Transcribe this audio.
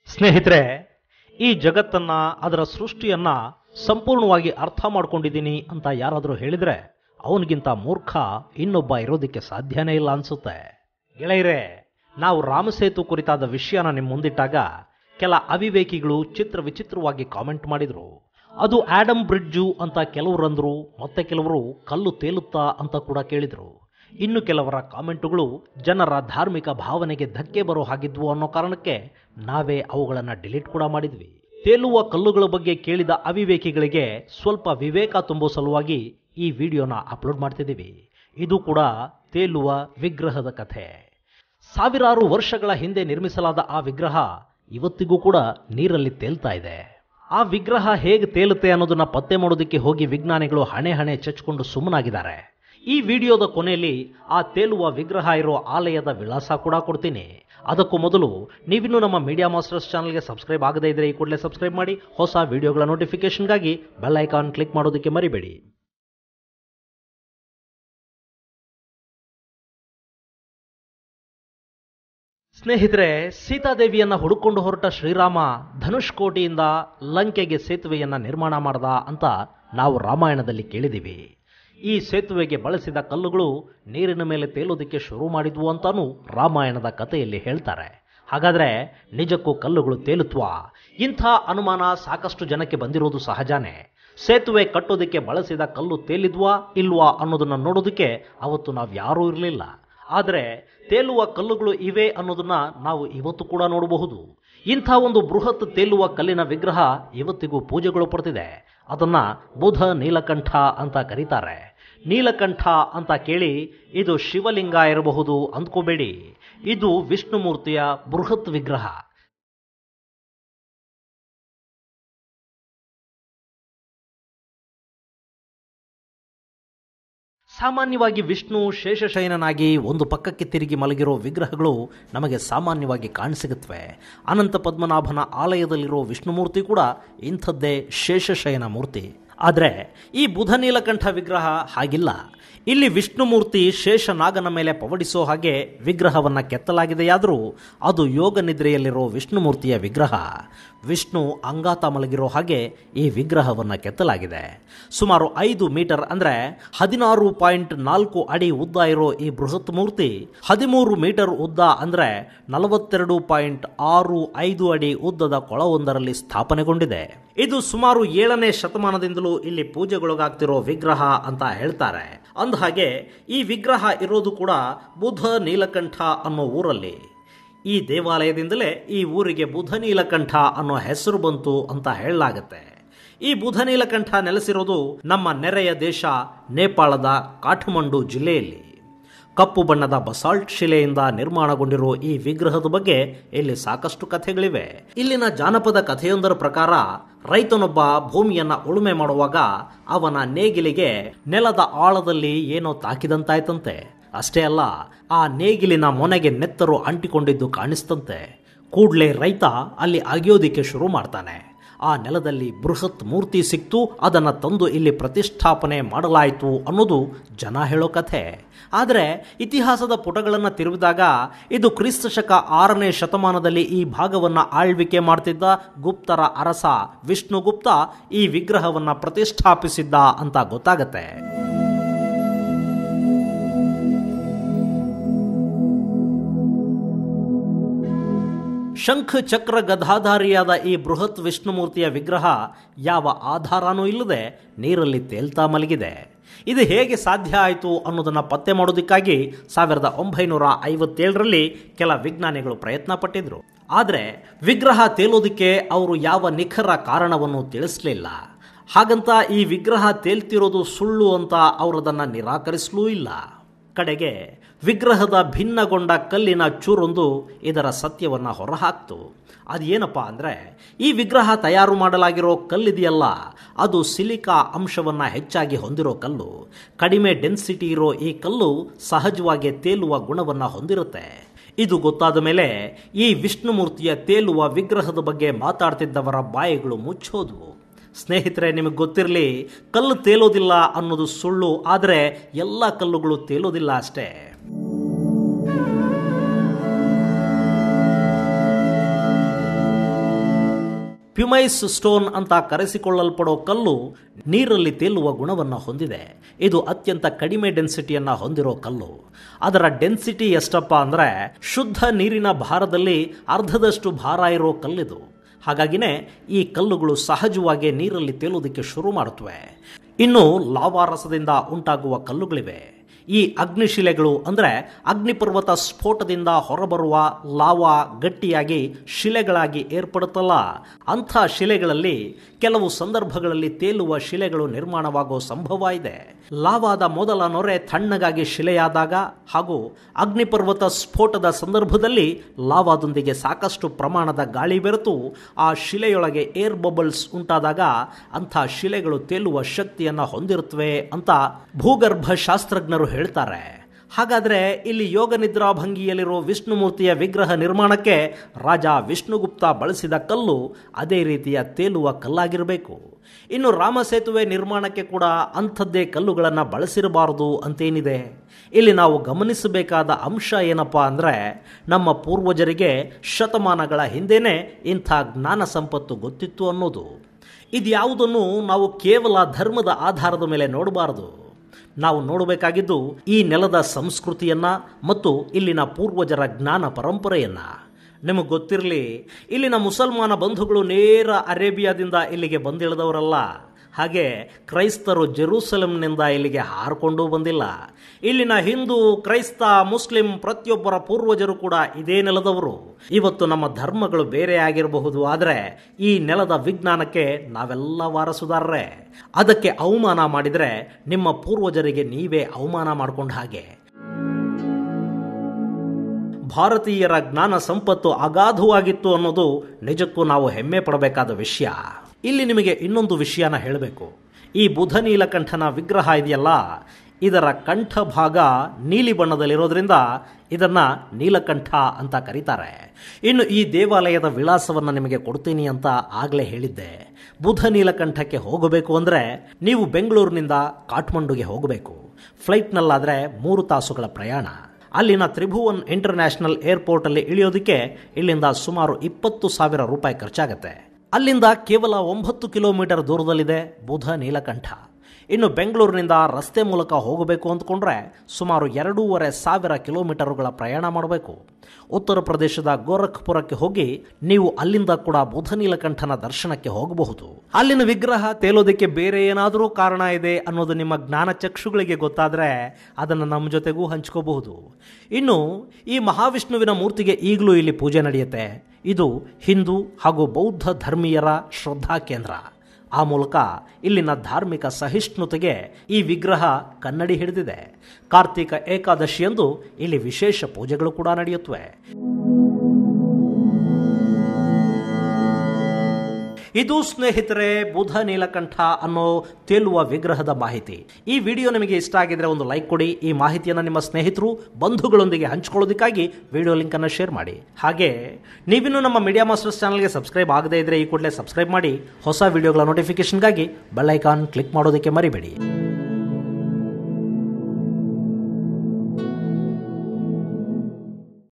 ಸ್ನೇಹಿತರೆ ಈ ಜಗತ್ತನ್ನ ಅದರ ಸೃಷ್ಟಿಯನ್ನ ಸಂಪೂರ್ಣವಾಗಿ ಅರ್ಥ ಮಾಡ್ಕೊಂಡಿದ್ದೀನಿ ಅಂತ ಯಾರಾದರೂ ಹೇಳಿದ್ರೆ ಅವನಿಗಿಂತ ಮೂರ್ಖ ಇನ್ನೊಬ್ಬ ಇರೋದಕ್ಕೆ ಸಾಧ್ಯನೇ ಇಲ್ಲ ಅನ್ಸುತ್ತೆ ಗೆಳೆಯರೆ ನಾವು ರಾಮಸೇತು ಕುರಿತಾದ ವಿಷಯನ ನಿಮ್ಮ ಮುಂದಿಟ್ಟಾಗ ಕೆಲ ಅವಿವೇಕಿಗಳು ಚಿತ್ರ ವಿಚಿತ್ರವಾಗಿ ಕಾಮೆಂಟ್ ಮಾಡಿದ್ರು ಅದು ಆಡಮ್ ಬ್ರಿಡ್ಜು ಅಂತ ಕೆಲವರು ಅಂದ್ರು ಮತ್ತೆ ಕೆಲವರು ಕಲ್ಲು ತೇಲುತ್ತಾ ಅಂತ ಕೂಡ ಕೇಳಿದ್ರು ಇನ್ನು ಕೆಲವರ ಕಾಮೆಂಟುಗಳು ಜನರ ಧಾರ್ಮಿಕ ಭಾವನೆಗೆ ಧಕ್ಕೆ ಬರೋ ಹಾಗಿದ್ವು ಅನ್ನೋ ಕಾರಣಕ್ಕೆ ನಾವೇ ಅವುಗಳನ್ನು ಡಿಲೀಟ್ ಕೂಡ ಮಾಡಿದ್ವಿ ತೇಲುವ ಕಲ್ಲುಗಳ ಬಗ್ಗೆ ಕೇಳಿದ ಅವಿವೇಕಿಗಳಿಗೆ ಸ್ವಲ್ಪ ವಿವೇಕ ತುಂಬೋ ಸಲುವಾಗಿ ಈ ವಿಡಿಯೋನ ಅಪ್ಲೋಡ್ ಮಾಡ್ತಿದ್ದೀವಿ ಇದು ಕೂಡ ತೇಲುವ ವಿಗ್ರಹದ ಕಥೆ ಸಾವಿರಾರು ವರ್ಷಗಳ ಹಿಂದೆ ನಿರ್ಮಿಸಲಾದ ಆ ವಿಗ್ರಹ ಇವತ್ತಿಗೂ ಕೂಡ ನೀರಲ್ಲಿ ತೇಲ್ತಾ ಇದೆ ಆ ವಿಗ್ರಹ ಹೇಗೆ ತೇಲುತ್ತೆ ಅನ್ನೋದನ್ನ ಪತ್ತೆ ಮಾಡೋದಕ್ಕೆ ಹೋಗಿ ವಿಜ್ಞಾನಿಗಳು ಹಣೆ ಹಣೆ ಚಚ್ಕೊಂಡು ಸುಮ್ಮನಾಗಿದ್ದಾರೆ ಈ ವಿಡಿಯೋದ ಕೊನೆಯಲ್ಲಿ ಆ ತೇಲುವ ವಿಗ್ರಹ ಇರೋ ಆಲಯದ ವಿಳಾಸ ಕೂಡ ಕೊಡ್ತೀನಿ ಅದಕ್ಕೂ ಮೊದಲು ನೀವಿನ್ನೂ ನಮ್ಮ ಮೀಡಿಯಾ ಮಾಸ್ಟರ್ಸ್ ಚಾನಲ್ಗೆ ಸಬ್ಸ್ಕ್ರೈಬ್ ಆಗದೇ ಇದ್ರೆ ಈ ಕೂಡಲೇ ಸಬ್ಸ್ಕ್ರೈಬ್ ಮಾಡಿ ಹೊಸ ವಿಡಿಯೋಗಳ ನೋಟಿಫಿಕೇಶನ್ಗಾಗಿ ಬೆಲ್ ಐಕಾನ್ ಕ್ಲಿಕ್ ಮಾಡೋದಕ್ಕೆ ಮರಿಬೇಡಿ ಸ್ನೇಹಿತರೆ ಸೀತಾದೇವಿಯನ್ನ ಹುಡುಕೊಂಡು ಹೊರಟ ಶ್ರೀರಾಮ ಧನುಷ್ಕೋಟಿಯಿಂದ ಲಂಕೆಗೆ ಸೇತುವೆಯನ್ನ ನಿರ್ಮಾಣ ಮಾಡ್ದ ಅಂತ ನಾವು ರಾಮಾಯಣದಲ್ಲಿ ಕೇಳಿದ್ದೀವಿ ಈ ಸೇತುವೆಗೆ ಬಳಸಿದ ಕಲ್ಲುಗಳು ನೀರಿನ ಮೇಲೆ ತೇಲೋದಕ್ಕೆ ಶುರು ಮಾಡಿದ್ವು ಅಂತಾನೂ ರಾಮಾಯಣದ ಕಥೆಯಲ್ಲಿ ಹೇಳ್ತಾರೆ ಹಾಗಾದ್ರೆ ನಿಜಕ್ಕೂ ಕಲ್ಲುಗಳು ತೇಲುತ್ವಾ ಇಂಥ ಅನುಮಾನ ಸಾಕಷ್ಟು ಜನಕ್ಕೆ ಬಂದಿರೋದು ಸಹಜಾನೇ ಸೇತುವೆ ಕಟ್ಟೋದಕ್ಕೆ ಬಳಸಿದ ಕಲ್ಲು ತೇಲಿದ್ವಾ ಇಲ್ವಾ ಅನ್ನೋದನ್ನ ನೋಡೋದಕ್ಕೆ ಅವತ್ತು ನಾವು ಯಾರೂ ಇರಲಿಲ್ಲ ಆದರೆ ತೇಲುವ ಕಲ್ಲುಗಳು ಇವೆ ಅನ್ನೋದನ್ನ ನಾವು ಇವತ್ತು ಕೂಡ ನೋಡಬಹುದು ಇಂಥ ಒಂದು ಬೃಹತ್ ತೇಲುವ ಕಲ್ಲಿನ ವಿಗ್ರಹ ಇವತ್ತಿಗೂ ಪೂಜೆಗಳು ಪಡ್ತಿದೆ ಅದನ್ನ ಬುಧ ನೀಲಕಂಠ ಅಂತ ಕರೀತಾರೆ ನೀಲಕಂಠ ಅಂತ ಕೇಳಿ ಇದು ಶಿವಲಿಂಗ ಇರಬಹುದು ಅಂದ್ಕೋಬೇಡಿ ಇದು ವಿಷ್ಣುಮೂರ್ತಿಯ ಬೃಹತ್ ವಿಗ್ರಹ ಸಾಮಾನ್ಯವಾಗಿ ವಿಷ್ಣು ಶೇಷಶಯನನಾಗಿ ಒಂದು ಪಕ್ಕಕ್ಕೆ ತಿರುಗಿ ಮಲಗಿರೋ ವಿಗ್ರಹಗಳು ನಮಗೆ ಸಾಮಾನ್ಯವಾಗಿ ಕಾಣಸಿಗುತ್ತವೆ ಅನಂತ ಪದ್ಮನಾಭನ ಆಲಯದಲ್ಲಿರೋ ವಿಷ್ಣುಮೂರ್ತಿ ಕೂಡ ಇಂಥದ್ದೇ ಶೇಷಶಯನ ಮೂರ್ತಿ ಆದರೆ ಈ ಬುಧ ನೀಲಕಂಠ ವಿಗ್ರಹ ಹಾಗಿಲ್ಲ ಇಲ್ಲಿ ವಿಷ್ಣುಮೂರ್ತಿ ಶೇಷನಾಗನ ಮೇಲೆ ಪವಡಿಸೋ ಹಾಗೆ ವಿಗ್ರಹವನ್ನು ಕೆತ್ತಲಾಗಿದೆಯಾದರೂ ಅದು ಯೋಗ ನಿದ್ರೆಯಲ್ಲಿರೋ ವಿಷ್ಣುಮೂರ್ತಿಯ ವಿಗ್ರಹ ವಿಷ್ಣು ಅಂಗಾತ ಮಲಗಿರೋ ಹಾಗೆ ಈ ವಿಗ್ರಹವನ್ನು ಕೆತ್ತಲಾಗಿದೆ ಸುಮಾರು ಐದು ಮೀಟರ್ ಅಂದರೆ ಹದಿನಾರು ಪಾಯಿಂಟ್ ನಾಲ್ಕು ಅಡಿ ಉದ್ದ ಇರೋ ಈ ಬೃಹತ್ ಮೂರ್ತಿ ಹದಿಮೂರು ಮೀಟರ್ ಉದ್ದ ಅಂದರೆ ನಲವತ್ತೆರಡು ಪಾಯಿಂಟ್ ಆರು ಐದು ಅಡಿ ಉದ್ದದ ಕೊಳವೊಂದರಲ್ಲಿ ಸ್ಥಾಪನೆಗೊಂಡಿದೆ ಇದು ಸುಮಾರು ಏಳನೇ ಶತಮಾನದಿಂದಲೂ ಇಲ್ಲಿ ಪೂಜೆಗೊಳಗಾಗ್ತಿರೋ ವಿಗ್ರಹ ಅಂತ ಹೇಳ್ತಾರೆ ಅಂದಹಾಗೆ ಈ ವಿಗ್ರಹ ಇರೋದು ಕೂಡ ಬುಧ ನೀಲಕಂಠ ಅನ್ನೋ ಊರಲ್ಲಿ ಈ ದೇವಾಲಯದಿಂದಲೇ ಈ ಊರಿಗೆ ಬುಧ ನೀಲಕಂಠ ಅನ್ನೋ ಹೆಸರು ಬಂತು ಅಂತ ಹೇಳಲಾಗತ್ತೆ ಈ ಬುಧ ನೀಲಕಂಠ ನೆಲೆಸಿರೋದು ನಮ್ಮ ನೆರೆಯ ದೇಶ ನೇಪಾಳದ ಕಾಠಮಂಡು ಜಿಲ್ಲೆಯಲ್ಲಿ ಕಪ್ಪು ಬಣ್ಣದ ಬಸಾಲ್ಟ್ ಶಿಲೆಯಿಂದ ನಿರ್ಮಾಣಗೊಂಡಿರುವ ಈ ವಿಗ್ರಹದ ಬಗ್ಗೆ ಇಲ್ಲಿ ಸಾಕಷ್ಟು ಕಥೆಗಳಿವೆ ಇಲ್ಲಿನ ಜಾನಪದ ಕಥೆಯೊಂದರ ಪ್ರಕಾರ ರೈತನೊಬ್ಬ ಭೂಮಿಯನ್ನ ಉಳುಮೆ ಮಾಡುವಾಗ ಅವನ ನೇಗಿಲಿಗೆ ನೆಲದ ಆಳದಲ್ಲಿ ಏನೋ ತಾಕಿದಂತಾಯ್ತಂತೆ ಅಷ್ಟೇ ಅಲ್ಲ ಆ ನೇಗಿಲಿನ ಮೊನೆಗೆ ನೆತ್ತರು ಅಂಟಿಕೊಂಡಿದ್ದು ಕಾಣಿಸ್ತಂತೆ ಕೂಡ್ಲೆ ರೈತ ಅಲ್ಲಿ ಅಗಿಯೋದಿಕ್ಕೆ ಶುರು ಮಾಡ್ತಾನೆ ಆ ನೆಲದಲ್ಲಿ ಬೃಹತ್ ಮೂರ್ತಿ ಸಿಕ್ತು ಅದನ್ನು ತಂದು ಇಲ್ಲಿ ಪ್ರತಿಷ್ಠಾಪನೆ ಮಾಡಲಾಯಿತು ಅನ್ನೋದು ಜನ ಹೇಳೋ ಕಥೆ ಆದರೆ ಇತಿಹಾಸದ ಪುಟಗಳನ್ನು ತಿರುವಿದಾಗ ಇದು ಕ್ರಿಸ್ತ ಶಕ ಆರನೇ ಶತಮಾನದಲ್ಲಿ ಈ ಭಾಗವನ್ನು ಆಳ್ವಿಕೆ ಮಾಡ್ತಿದ್ದ ಗುಪ್ತರ ಅರಸ ವಿಷ್ಣುಗುಪ್ತ ಈ ವಿಗ್ರಹವನ್ನು ಪ್ರತಿಷ್ಠಾಪಿಸಿದ್ದ ಅಂತ ಗೊತ್ತಾಗತ್ತೆ ಶಂಖ ಚಕ್ರ ಗದಾಧಾರಿಯಾದ ಈ ಬೃಹತ್ ವಿಷ್ಣುಮೂರ್ತಿಯ ವಿಗ್ರಹ ಯಾವ ಆಧಾರನೂ ಇಲ್ಲದೆ ನೀರಲ್ಲಿ ತೇಲ್ತಾ ಮಲಗಿದೆ ಇದು ಹೇಗೆ ಸಾಧ್ಯ ಆಯಿತು ಅನ್ನೋದನ್ನು ಪತ್ತೆ ಮಾಡೋದಕ್ಕಾಗಿ ಸಾವಿರದ ಒಂಬೈನೂರ ಐವತ್ತೇಳರಲ್ಲಿ ಕೆಲ ವಿಜ್ಞಾನಿಗಳು ಪ್ರಯತ್ನ ಪಟ್ಟಿದ್ರು ಆದರೆ ವಿಗ್ರಹ ತೇಲೋದಕ್ಕೆ ಅವರು ಯಾವ ನಿಖರ ಕಾರಣವನ್ನು ತಿಳಿಸಲಿಲ್ಲ ಹಾಗಂತ ಈ ವಿಗ್ರಹ ತೇಲ್ತಿರೋದು ಸುಳ್ಳು ಅಂತ ಅವರದನ್ನು ನಿರಾಕರಿಸಲೂ ಇಲ್ಲ ಕಡೆಗೆ ವಿಗ್ರಹದ ಭಿನ್ನಗೊಂಡ ಕಲ್ಲಿನ ಚೂರೊಂದು ಇದರ ಸತ್ಯವನ್ನು ಹೊರಹಾಕ್ತು ಅದೇನಪ್ಪ ಅಂದರೆ ಈ ವಿಗ್ರಹ ತಯಾರು ಮಾಡಲಾಗಿರೋ ಕಲ್ಲಿದೆಯಲ್ಲ ಅದು ಸಿಲಿಕಾ ಅಂಶವನ್ನು ಹೆಚ್ಚಾಗಿ ಹೊಂದಿರೋ ಕಲ್ಲು ಕಡಿಮೆ ಡೆನ್ಸಿಟಿ ಇರೋ ಈ ಕಲ್ಲು ಸಹಜವಾಗಿ ತೇಲುವ ಗುಣವನ್ನು ಹೊಂದಿರುತ್ತೆ ಇದು ಗೊತ್ತಾದ ಮೇಲೆ ಈ ವಿಷ್ಣುಮೂರ್ತಿಯ ತೇಲುವ ವಿಗ್ರಹದ ಬಗ್ಗೆ ಮಾತಾಡ್ತಿದ್ದವರ ಬಾಯಿಗಳು ಮುಚ್ಚೋದ್ವು ಸ್ನೇಹಿತರೆ ನಿಮಗೆ ಗೊತ್ತಿರಲಿ ಕಲ್ಲು ತೇಲೋದಿಲ್ಲ ಅನ್ನೋದು ಸುಳ್ಳು ಆದರೆ ಎಲ್ಲ ಕಲ್ಲುಗಳು ತೇಲೋದಿಲ್ಲ ಅಷ್ಟೇ ಪ್ಯುಮೈಸ್ ಸ್ಟೋನ್ ಅಂತ ಕರೆಸಿಕೊಳ್ಳಲ್ಪಡೋ ಕಲ್ಲು ನೀರಲ್ಲಿ ತೇಲುವ ಗುಣವನ್ನು ಹೊಂದಿದೆ ಇದು ಅತ್ಯಂತ ಕಡಿಮೆ ಡೆನ್ಸಿಟಿಯನ್ನ ಹೊಂದಿರೋ ಕಲ್ಲು ಅದರ ಡೆನ್ಸಿಟಿ ಎಷ್ಟಪ್ಪ ಅಂದ್ರೆ ಶುದ್ಧ ನೀರಿನ ಭಾರದಲ್ಲಿ ಅರ್ಧದಷ್ಟು ಭಾರ ಇರೋ ಕಲ್ಲಿದು ಹಾಗಾಗಿನೇ ಈ ಕಲ್ಲುಗಳು ಸಹಜವಾಗಿ ನೀರಲ್ಲಿ ತೇಲೋದಕ್ಕೆ ಶುರು ಮಾಡುತ್ತವೆ ಇನ್ನು ಲಾವಾರಸದಿಂದ ಉಂಟಾಗುವ ಕಲ್ಲುಗಳಿವೆ ಈ ಅಗ್ನಿಶಿಲೆಗಳು ಅಂದರೆ ಅಗ್ನಿಪರ್ವತ ಸ್ಫೋಟದಿಂದ ಹೊರಬರುವ ಲಾವಾ ಗಟ್ಟಿಯಾಗಿ ಶಿಲೆಗಳಾಗಿ ಏರ್ಪಡುತ್ತಲ್ಲ ಅಂಥ ಶಿಲೆಗಳಲ್ಲಿ ಕೆಲವು ಸಂದರ್ಭಗಳಲ್ಲಿ ತೇಲುವ ಶಿಲೆಗಳು ನಿರ್ಮಾಣವಾಗೋ ಸಂಭವ ಇದೆ ಲಾವಾದ ಮೊದಲ ನೊರೆ ತಣ್ಣಗಾಗಿ ಶಿಲೆಯಾದಾಗ ಹಾಗೂ ಅಗ್ನಿಪರ್ವತ ಸ್ಫೋಟದ ಸಂದರ್ಭದಲ್ಲಿ ಲಾವಾದೊಂದಿಗೆ ಸಾಕಷ್ಟು ಪ್ರಮಾಣದ ಗಾಳಿ ಬೆರೆತು ಆ ಶಿಲೆಯೊಳಗೆ ಏರ್ ಬಬಲ್ಸ್ ಉಂಟಾದಾಗ ಅಂಥ ಶಿಲೆಗಳು ತೇಲುವ ಶಕ್ತಿಯನ್ನು ಹೊಂದಿರುತ್ತವೆ ಅಂತ ಭೂಗರ್ಭ ಶಾಸ್ತ್ರಜ್ಞರು ಹೇಳ್ತಾರೆ ಹಾಗಾದ್ರೆ ಇಲ್ಲಿ ಯೋಗ ನಿದ್ರಾ ಭಂಗಿಯಲ್ಲಿರೋ ವಿಷ್ಣುಮೂರ್ತಿಯ ವಿಗ್ರಹ ನಿರ್ಮಾಣಕ್ಕೆ ರಾಜ ವಿಷ್ಣುಗುಪ್ತ ಬಳಸಿದ ಕಲ್ಲು ಅದೇ ರೀತಿಯ ತೇಲುವ ಕಲ್ಲಾಗಿರಬೇಕು ಇನ್ನು ರಾಮ ಸೇತುವೆ ನಿರ್ಮಾಣಕ್ಕೆ ಕೂಡ ಅಂಥದ್ದೇ ಕಲ್ಲುಗಳನ್ನು ಬಳಸಿರಬಾರದು ಅಂತೇನಿದೆ ಇಲ್ಲಿ ನಾವು ಗಮನಿಸಬೇಕಾದ ಅಂಶ ಏನಪ್ಪಾ ಅಂದರೆ ನಮ್ಮ ಪೂರ್ವಜರಿಗೆ ಶತಮಾನಗಳ ಹಿಂದೆನೇ ಇಂಥ ಜ್ಞಾನ ಸಂಪತ್ತು ಗೊತ್ತಿತ್ತು ಅನ್ನೋದು ಇದ್ಯಾವುದನ್ನು ನಾವು ಕೇವಲ ಧರ್ಮದ ಆಧಾರದ ಮೇಲೆ ನೋಡಬಾರದು ನಾವು ನೋಡಬೇಕಾಗಿದ್ದು ಈ ನೆಲದ ಸಂಸ್ಕೃತಿಯನ್ನ ಮತ್ತು ಇಲ್ಲಿನ ಪೂರ್ವಜರ ಜ್ಞಾನ ಪರಂಪರೆಯನ್ನ ನಿಮಗೆ ಗೊತ್ತಿರಲಿ ಇಲ್ಲಿನ ಮುಸಲ್ಮಾನ ಬಂಧುಗಳು ನೇರ ಅರೇಬಿಯಾದಿಂದ ಇಲ್ಲಿಗೆ ಬಂದಿಳಿದವರಲ್ಲ ಹಾಗೆ ಕ್ರೈಸ್ತರು ಜೆರೂಸಲೆಂನಿಂದ ಇಲ್ಲಿಗೆ ಹಾರಿಕೊಂಡು ಬಂದಿಲ್ಲ ಇಲ್ಲಿನ ಹಿಂದೂ ಕ್ರೈಸ್ತ ಮುಸ್ಲಿಂ ಪ್ರತಿಯೊಬ್ಬರ ಪೂರ್ವಜರು ಕೂಡ ಇದೇ ನೆಲದವರು ಇವತ್ತು ನಮ್ಮ ಧರ್ಮಗಳು ಬೇರೆ ಆಗಿರಬಹುದು ಆದರೆ ಈ ನೆಲದ ವಿಜ್ಞಾನಕ್ಕೆ ನಾವೆಲ್ಲ ವಾರಸುದಾರರೇ ಅದಕ್ಕೆ ಅವಮಾನ ಮಾಡಿದರೆ ನಿಮ್ಮ ಪೂರ್ವಜರಿಗೆ ನೀವೇ ಅವಮಾನ ಮಾಡ್ಕೊಂಡ ಹಾಗೆ ಭಾರತೀಯರ ಜ್ಞಾನ ಸಂಪತ್ತು ಅಗಾಧವಾಗಿತ್ತು ಅನ್ನೋದು ನಿಜಕ್ಕೂ ನಾವು ಹೆಮ್ಮೆ ಪಡಬೇಕಾದ ವಿಷಯ ಇಲ್ಲಿ ನಿಮಗೆ ಇನ್ನೊಂದು ವಿಷಯನ ಹೇಳಬೇಕು ಈ ಬುಧ ನೀಲಕಂಠನ ವಿಗ್ರಹ ಇದೆಯಲ್ಲ ಇದರ ಕಂಠ ಭಾಗ ನೀಲಿ ಬಣ್ಣದಲ್ಲಿರೋದ್ರಿಂದ ಇದನ್ನ ನೀಲಕಂಠ ಅಂತ ಕರೀತಾರೆ ಇನ್ನು ಈ ದೇವಾಲಯದ ವಿಳಾಸವನ್ನು ನಿಮಗೆ ಕೊಡ್ತೀನಿ ಅಂತ ಆಗಲೇ ಹೇಳಿದ್ದೆ ಬುಧ ನೀಲಕಂಠಕ್ಕೆ ಹೋಗಬೇಕು ಅಂದರೆ ನೀವು ಬೆಂಗಳೂರಿನಿಂದ ಕಾಠ್ಮಂಡುಗೆ ಹೋಗಬೇಕು ಫ್ಲೈಟ್ನಲ್ಲಾದರೆ ಮೂರು ತಾಸುಗಳ ಪ್ರಯಾಣ ಅಲ್ಲಿನ ತ್ರಿಭುವನ್ ಇಂಟರ್ನ್ಯಾಷನಲ್ ಏರ್ಪೋರ್ಟಲ್ಲಿ ಇಳಿಯೋದಕ್ಕೆ ಇಲ್ಲಿಂದ ಸುಮಾರು ಇಪ್ಪತ್ತು ಸಾವಿರ ರೂಪಾಯಿ ಖರ್ಚಾಗತ್ತೆ ಅಲ್ಲಿಂದ ಕೇವಲ ಒಂಬತ್ತು ಕಿಲೋಮೀಟರ್ ದೂರದಲ್ಲಿದೆ ಬುಧ ನೀಲಕಂಠ ಇನ್ನು ಬೆಂಗಳೂರಿನಿಂದ ರಸ್ತೆ ಮೂಲಕ ಹೋಗಬೇಕು ಅಂದ್ಕೊಂಡ್ರೆ ಸುಮಾರು ಎರಡೂವರೆ ಸಾವಿರ ಕಿಲೋಮೀಟರುಗಳ ಪ್ರಯಾಣ ಮಾಡಬೇಕು ಉತ್ತರ ಪ್ರದೇಶದ ಗೋರಖ್ಪುರಕ್ಕೆ ಹೋಗಿ ನೀವು ಅಲ್ಲಿಂದ ಕೂಡ ಬುಧ ನೀಲಕಂಠನ ದರ್ಶನಕ್ಕೆ ಹೋಗಬಹುದು ಅಲ್ಲಿನ ವಿಗ್ರಹ ತೇಲೋದಕ್ಕೆ ಬೇರೆ ಏನಾದರೂ ಕಾರಣ ಇದೆ ಅನ್ನೋದು ನಿಮ್ಮ ಜ್ಞಾನ ಚಕ್ಷುಗಳಿಗೆ ಗೊತ್ತಾದರೆ ಅದನ್ನು ನಮ್ಮ ಜೊತೆಗೂ ಹಂಚ್ಕೋಬಹುದು ಇನ್ನು ಈ ಮಹಾವಿಷ್ಣುವಿನ ಮೂರ್ತಿಗೆ ಈಗಲೂ ಇಲ್ಲಿ ಪೂಜೆ ನಡೆಯುತ್ತೆ ಇದು ಹಿಂದೂ ಹಾಗೂ ಬೌದ್ಧ ಧರ್ಮೀಯರ ಶ್ರದ್ಧಾ ಕೇಂದ್ರ ಆ ಮೂಲಕ ಇಲ್ಲಿನ ಧಾರ್ಮಿಕ ಸಹಿಷ್ಣುತೆಗೆ ಈ ವಿಗ್ರಹ ಕನ್ನಡಿ ಹಿಡಿದಿದೆ ಕಾರ್ತಿಕ ಏಕಾದಶಿಯಂದು ಇಲ್ಲಿ ವಿಶೇಷ ಪೂಜೆಗಳು ಕೂಡ ನಡೆಯುತ್ತವೆ ಇದು ಸ್ನೇಹಿತರೆ ಬುಧ ನೀಲಕಂಠ ಅನ್ನೋ ತೇಲುವ ವಿಗ್ರಹದ ಮಾಹಿತಿ ಈ ವಿಡಿಯೋ ನಿಮಗೆ ಇಷ್ಟ ಆಗಿದ್ರೆ ಒಂದು ಲೈಕ್ ಕೊಡಿ ಈ ಮಾಹಿತಿಯನ್ನು ನಿಮ್ಮ ಸ್ನೇಹಿತರು ಬಂಧುಗಳೊಂದಿಗೆ ಹಂಚ್ಕೊಳ್ಳೋದಕ್ಕಾಗಿ ವಿಡಿಯೋ ಲಿಂಕ್ ಅನ್ನು ಶೇರ್ ಮಾಡಿ ಹಾಗೆ ನೀವಿನ್ನು ನಮ್ಮ ಮೀಡಿಯಾ ಮಾಸ್ಟರ್ಸ್ ಚಾನಲ್ಗೆ ಸಬ್ಸ್ಕ್ರೈಬ್ ಆಗದೇ ಇದ್ರೆ ಈ ಕೂಡಲೇ ಸಬ್ಸ್ಕ್ರೈಬ್ ಮಾಡಿ ಹೊಸ ವಿಡಿಯೋಗಳ ನೋಟಿಫಿಕೇಶನ್ಗಾಗಿ ಬೆಲ್ ಐಕಾನ್ ಕ್ಲಿಕ್ ಮಾಡೋದಕ್ಕೆ ಮರಿಬೇಡಿ